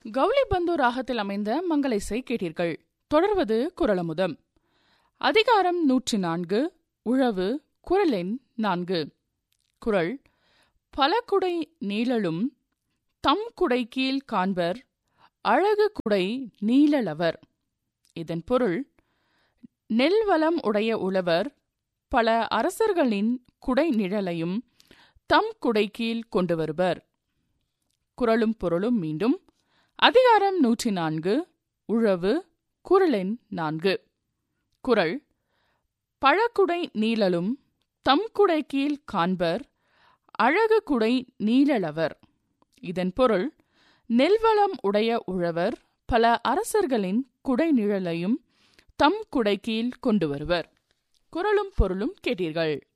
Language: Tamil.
கௌலி பந்து ராகத்தில் அமைந்த மங்களiசை கேட்டீர்கள் தொடர்வது குரலமுதம் அதிகாரம் நூற்றி நான்கு உழவு குரலெண் நான்கு குரல் பல குடை நீழலும் தம் குடை கீழ் காண்பர் அழகு குடை நீழலவர் இதன் பொருள் நெல்வளம் உடைய உழவர் பல அரசர்களின் குடை நிழலையும் தம் குடை கீழ் கொண்டு வருவர் குரலும் பொருளும் மீண்டும் அதிகாரம் நூற்றி நான்கு உழவு குரலெண் நான்கு குரல் பழக்குடை நீழலும் தம் குடை கீழ் காண்பர் அழகு குடை நீழலவர் இதன் பொருள் நெல்வளம் உடைய உழவர் பல அரசர்களின் குடை நிழலையும் தம் குடை கீழ் கொண்டு வருவர் குரலும் பொருளும் கேட்டீர்கள்